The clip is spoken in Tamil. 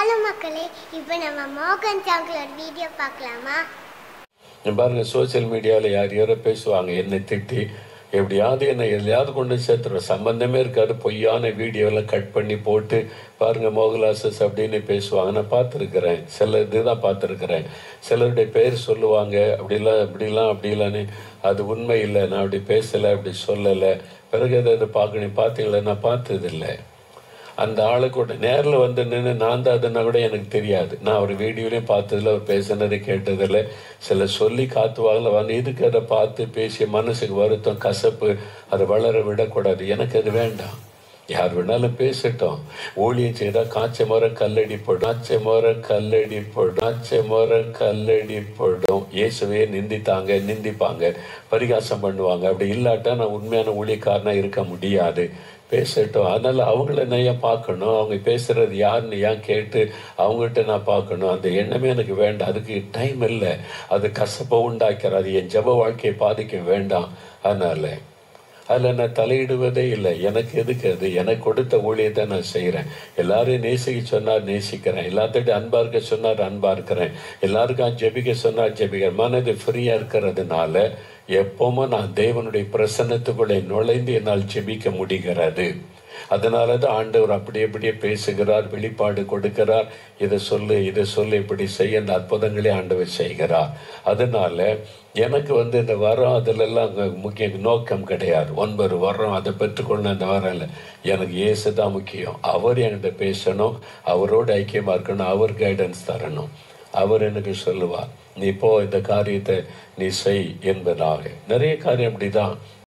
ஹலோ மக்களே இப்போ நம்ம மோகன் சாங்களோட வீடியோ பார்க்கலாமா இங்க பாருங்க சோஷியல் மீடியாவில் யார் யாரோ பேசுவாங்க என்னை திட்டி எப்படியாவது என்னை எதையாவது கொண்டு சேர்த்துருவேன் சம்பந்தமே இருக்காது பொய்யான வீடியோவில் கட் பண்ணி போட்டு பாருங்க மோகலாசஸ் அப்படின்னு பேசுவாங்க நான் பார்த்துருக்குறேன் சில இதுதான் பார்த்துருக்குறேன் சிலருடைய பேர் சொல்லுவாங்க அப்படிலாம் இப்படிலாம் அப்படிலான்னு அது உண்மை இல்லை நான் அப்படி பேசலை அப்படி சொல்லலை பிறகு எதை அதை பார்க்கணும் பார்த்தீங்களா நான் பார்த்ததில்லை அந்த ஆளு கூட நேரில் வந்து நின்று நான் தான் அதுன்னா கூட எனக்கு தெரியாது நான் அவர் வீடியோலையும் பார்த்ததில்ல அவர் பேசுனது கேட்டதில்ல சில சொல்லி காத்துவாங்கல வந்து இதுக்கு அதை பார்த்து பேசி மனசுக்கு வருத்தம் கசப்பு அதை வளர விடக்கூடாது எனக்கு அது வேண்டாம் யார் வேணாலும் பேசட்டும் ஊழியம் செய்தால் காய்ச்ச மரம் கல்லடி போடும் காய்ச்ச மரம் கல்லடி போடும் காய்ச்ச மரம் கல்லடி போடும் இயேசுவே நிந்தித்தாங்க நிந்திப்பாங்க பரிகாசம் பண்ணுவாங்க அப்படி இல்லாட்டா நான் உண்மையான ஊழியக்காரனா இருக்க முடியாது பேசட்டும் அதனால் அவங்கள நான் ஏன் பார்க்கணும் அவங்க பேசுகிறது யாருன்னு ஏன் கேட்டு அவங்ககிட்ட நான் பார்க்கணும் அந்த எண்ணமே எனக்கு வேண்டாம் அதுக்கு டைம் இல்லை அது கசப்பை உண்டாக்கிறது அது என் ஜப வாழ்க்கையை பாதிக்க வேண்டாம் அதனால் அதில் நான் தலையிடுவதே இல்லை எனக்கு எதுக்கு அது எனக்கு கொடுத்த ஊழியத்தை நான் செய்கிறேன் எல்லாரையும் நேசிக்க சொன்னார் நேசிக்கிறேன் எல்லாத்திட்டும் அன்பாக இருக்க சொன்னார் அன்பாக இருக்கிறேன் எல்லாருக்கும் ஜெபிக்க சொன்னார் ஜெபிக்கிறேன் மனது ஃப்ரீயாக இருக்கிறதுனால எப்பவும் நான் தேவனுடைய பிரசன்னத்துக்குள்ளே நுழைந்து என்னால் ஜெபிக்க முடிகிறது அதனால தான் ஆண்டவர் அப்படி அப்படியே பேசுகிறார் வெளிப்பாடு கொடுக்கிறார் இதை சொல்லு இதை சொல்லு இப்படி செய்ய இந்த அற்புதங்களே ஆண்டவர் செய்கிறார் அதனால எனக்கு வந்து இந்த வரம் அதிலெல்லாம் அங்கே முக்கிய நோக்கம் கிடையாது ஒன்பது வரம் அதை பெற்றுக்கொள்ள அந்த வரம் இல்லை எனக்கு இயேசு தான் முக்கியம் அவர் என்கிட்ட பேசணும் அவரோட ஐக்கியமாக இருக்கணும் அவர் கைடன்ஸ் தரணும் அவர் எனக்கு சொல்லுவார் நீ போ இந்த காரியத்தை நீ செய் என்பதாக நிறைய காரியம் அப்படிதான்